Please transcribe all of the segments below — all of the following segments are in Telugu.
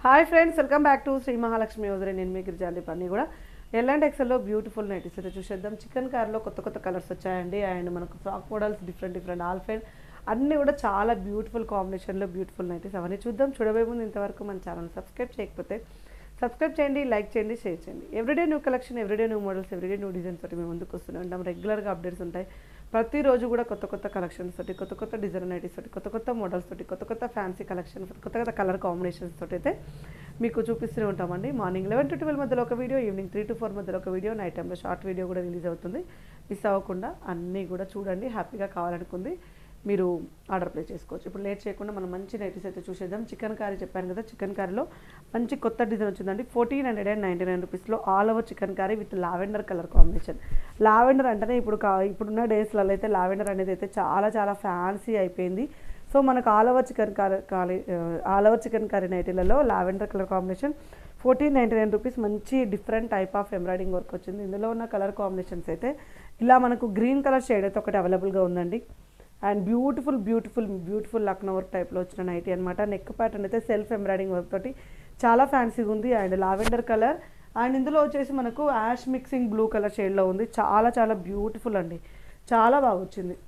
hi friends welcome back to Shri Mahalakshmi వదిలే నేను మీ గిరిజాండి పని కూడా ఎల్ అండ్ ఎక్సెల్లో బ్యూటిఫుల్ నైటీస్ అయితే చూసేద్దాం చికెన్ కార్లో కొత్త కొత్త కలర్స్ వచ్చాయండి అండ్ మనకు ఫ్రాక్ మోడల్స్ డిఫరెంట్ డిఫరెంట్ ఆల్ఫైన్ అన్నీ కూడా చాలా బ్యూటిఫుల్ కాంబినేషన్లో బ్యూటిఫుల్ నైటీస్ అవన్నీ చూద్దాం చూడబోయే ముందు ఇంతవరకు మన ఛానల్ సబ్స్క్రైబ్ చేయకపోతే సబ్స్క్రైబ్ చేయండి లైక్ చేయండి షేర్ చేయండి everyday new collection everyday new models everyday new designs తోటి మేము ముందుకు వస్తూనే ఉంటాం రెగ్యులర్గా అప్డేట్స్ ఉంటాయి ప్రతిరోజు కూడా కొత్త కొత్త కలెక్షన్స్ తోటి కొత్త కొత్త డిజైన్ నైటీస్ తోటి కొత్త కొత్త మోడల్స్ తోటి కొత్త కొత్త ఫ్యాన్సీ కలెక్షన్స్ కొత్త కొత్త కలర్ కాంబినేషన్స్ తోటి అయితే మీకు చూపిస్తూనే ఉంటామండి మార్నింగ్ లెవెన్ టు ట్వెల్వ్ మధ్యలో ఒక video evening three to four మధ్యలో ఒక వీడియో నైట్ టైంలో షార్ట్ వీడియో కూడా రిలీజ్ అవుతుంది మిస్ అవ్వకుండా అన్నీ కూడా చూడండి హ్యాపీగా కావాలనుకుంది మీరు ఆర్డర్ ప్లేస్ చేసుకోవచ్చు ఇప్పుడు లేట్ చేయకుండా మనం మంచి నైటీస్ అయితే చూసేద్దాం చికెన్ కర్రీ చెప్పాను కదా చికెన్ కర్రీలో మంచి కొత్త డిజైన్ వచ్చిందండి fourteen hundred and ninety nine రూపీస్లో all over chicken curry with lavender colour combination lavender అంటేనే ఇప్పుడు కా ఇప్పుడున్న డేస్లలో అయితే లావెండర్ అనేది అయితే చాలా చాలా ఫ్యాన్సీ అయిపోయింది సో మనకు ఆల్ ఓవర్ చికెన్ కర్రీ కాలీ ఆల్ ఓవర్ చికెన్ కర్రీ నైటీలలో lavender colour combination fourteen ninety nine rupees మంచి different type of embroiding work వచ్చింది ఇందులో ఉన్న కలర్ కాంబినేషన్స్ అయితే ఇలా మనకు గ్రీన్ కలర్ షేడ్ అయితే ఒకటి అవైలబుల్గా ఉందండి and beautiful beautiful beautiful Lucknow work టైప్లో వచ్చిన నైటీ అనమాట నెక్ ప్యాటర్న్ అయితే సెల్ఫ్ ఎంబ్రాయిడింగ్ వర్క్ తోటి చాలా ఫ్యాన్సీగా ఉంది అండ్ లావెండర్ కలర్ అండ్ ఇందులో వచ్చేసి మనకు యాష్ మిక్సింగ్ బ్లూ కలర్ షేడ్లో ఉంది చాలా చాలా బ్యూటిఫుల్ అండి చాలా బాగా వచ్చింది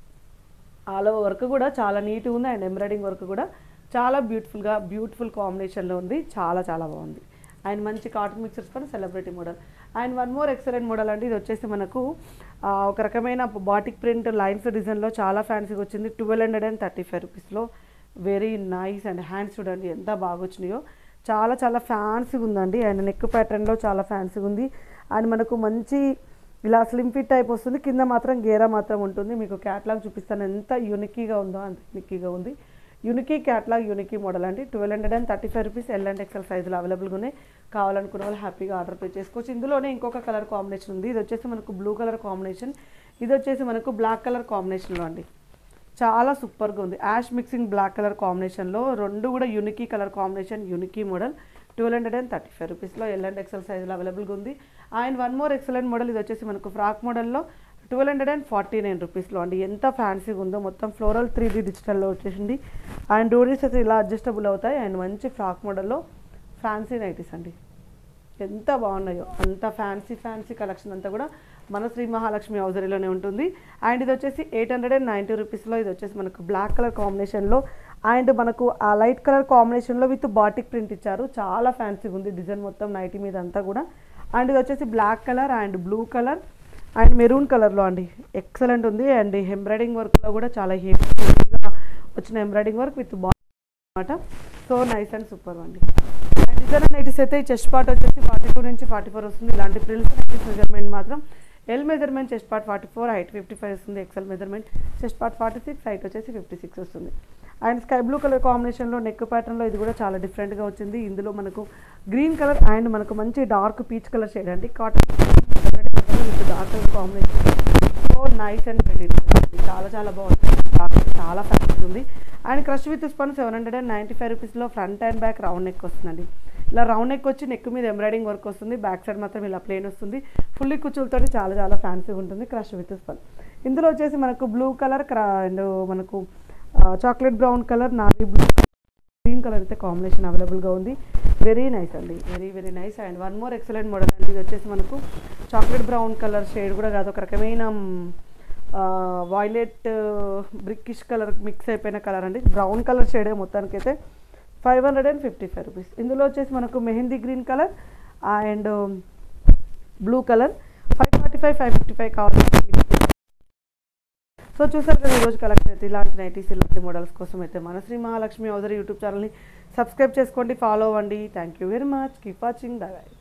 ఆల్ ఓవర్ వర్క్ కూడా చాలా నీట్గా ఉంది అండ్ ఎంబ్రాయిడింగ్ వర్క్ కూడా చాలా బ్యూటిఫుల్గా బ్యూటిఫుల్ కాంబినేషన్లో ఉంది చాలా చాలా బాగుంది అండ్ మంచి కాటన్ మిక్సర్స్ పైన celebrity model and one more excellent model అండి ఇది వచ్చేసి మనకు ఆ, ఒక రకమైన బాటిక్ ప్రింట్ లైన్స్ డిజైన్లో చాలా ఫ్యాన్సీగా వచ్చింది twelve hundred and thirty five రూపీస్లో వెరీ నైస్ అండ్ హ్యాండ్స్ చూడండి ఎంత బాగా వచ్చినాయో చాలా చాలా ఫ్యాన్సీగా ఉందండి అండ్ నెక్ ప్యాటర్న్లో చాలా ఫ్యాన్సీగా ఉంది అండ్ మనకు మంచి ఇలా స్లిమ్ ఫిట్ టైప్ వస్తుంది కింద మాత్రం గేరా మాత్రం ఉంటుంది మీకు క్యాట్లాగ్ చూపిస్తాను ఎంత యూనికీగా ఉందో అంత యూనికీగా ఉంది యూనికీ క్యాట్లాగ్ యూనికీ మోడల్ అండి twelve hundred and thirty five rupees L and XL సైజులో అవైలబుల్గా ఉన్నాయి కావాలనుకున్న వాళ్ళు హ్యాపీగా ఆర్డర్ పే చేసుకోవచ్చు ఇందులోనే ఇంకొక కలర్ కాంబినేషన్ ఉంది ఇది వచ్చేసి మనకు బ్లూ కలర్ కాంబినేషన్ ఇది వచ్చేసి మనకు బ్లాక్ కలర్ కాంబినేషన్లో అండి చాలా సూపర్గా ఉంది యాష్ మిక్సింగ్ బ్లాక్ కలర్ కాంబినేషన్లో రెండు కూడా unique colour combination unique model twelve hundred and thirty five రూపీస్లో ఎల్ అండ్ ఎక్సెల్ సైజులో అవైలబుల్గా ఉంది and one more excellent model ఇది వచ్చేసి మనకు ఫ్రాక్ మోడల్లో twelve hundred and forty nine రూపీస్లో అండి ఎంత ఫ్యాన్సీగా ఉందో మొత్తం ఫ్లోరల్ త్రీ డీ డిజిటల్లో వచ్చేసింది అండ్ డోరీస్ అయితే ఇలా అడ్జస్టబుల్ అవుతాయి అండ్ మంచి ఫ్రాక్ మోడల్లో ఫ్యాన్సీ నైటీస్ అండి ఎంత బాగున్నాయో అంత ఫ్యాన్సీ ఫ్యాన్సీ కలెక్షన్ అంతా కూడా మన శ్రీ మహాలక్ష్మి హౌజరీలోనే ఉంటుంది అండ్ ఇది వచ్చేసి ఎయిట్ హండ్రెడ్ అండ్ నైంటీ రూపీస్లో ఇది వచ్చేసి మనకు బ్లాక్ కలర్ కాంబినేషన్లో అండ్ మనకు ఆ లైట్ కలర్ కాంబినేషన్లో విత్ బాటిక్ ప్రింట్ ఇచ్చారు చాలా ఫ్యాన్సీగా ఉంది డిజైన్ మొత్తం నైటీ మీద అంతా కూడా అండ్ ఇది వచ్చేసి black colour and blue colour and maroon కలర్లో అండి ఎక్సలెంట్ ఉంది అండ్ ఎంబ్రాయిడింగ్ వర్క్లో కూడా చాలా హెవీగా వచ్చిన ఎంబ్రాయిడింగ్ వర్క్ విత్ బా అనమాట సో నైస్ అండ్ సూపర్ అండి అండ్ డిజైన్ నైటీస్ అయితే చెస్ట్ పార్ట్ వచ్చేసి ఫార్టీ టూ నుంచి ఫార్టీ ఫోర్ వస్తుంది ఇలాంటి ప్రిల్స్ నైటీస్ మెజర్మెంట్ మాత్రం L measurement chest part forty four height fifty five వస్తుంది XL measurement chest part forty six height వచ్చేసి ఫిఫ్టీ సిక్స్ వస్తుంది అండ్ స్కై బ్లూ కలర్ కాంబినేషన్లో నెక్ ప్యాటర్న్లో ఇది కూడా చాలా డిఫరెంట్గా వచ్చింది ఇందులో మనకు గ్రీన్ కలర్ అండ్ మనకు మంచి డార్క్ పీచ్ కలర్ షేడ్ అండి cotton with dark colour combination so nice and very చాలా చాలా బాగుంది Dark చాలా ఫ్యాన్సీ ఉంది and crush with spun seven hundred and ninety five రూపీస్లో front and back round neck వస్తుందండి ఇలా రౌండ్ నెక్ వచ్చి నెక్ మీద ఎంబ్రాయిడింగ్ వర్క్ వస్తుంది బ్యాక్ సైడ్ మాత్రం ఇలా ప్లేన్ వస్తుంది ఫుల్లీ కుచ్చులతో చాలా చాలా ఫ్యాన్సీగా ఉంటుంది క్రష్ విత్ స్పన్ ఇందులో వచ్చేసి మనకు బ్లూ కలర్ అండ్ మనకు chocolate brown colour navy blue green colour అయితే కాంబినేషన్ అవైలబుల్గా ఉంది వెరీ నైస్ అండి very very nice and one more excellent model అండి ఇది వచ్చేసి మనకు చాక్లెట్ బ్రౌన్ కలర్ షేడ్ కూడా కాదు ఒక రకమైన వాయిలెట్ బ్రిక్కిష్ కలర్ మిక్స్ అయిపోయిన కలర్ అండి బ్రౌన్ కలర్ షేడే మొత్తానికైతే five hundred and fifty five rupees ఇందులో వచ్చేసి మనకు mehndi green colour and blue colour five forty five five fifty five కావాలి సో చూసారు కదా ఈరోజు కలెక్షన్ అయితే ఇలాంటి నైటీస్ ఇలాంటి మోడల్స్ కోసం అయితే మన శ్రీ మహాలక్ష్మి ఔదరి యూట్యూబ్ ఛానల్ని సబ్స్క్రైబ్ చేసుకోండి ఫాలో అవ్వండి thank you very much keep watching bye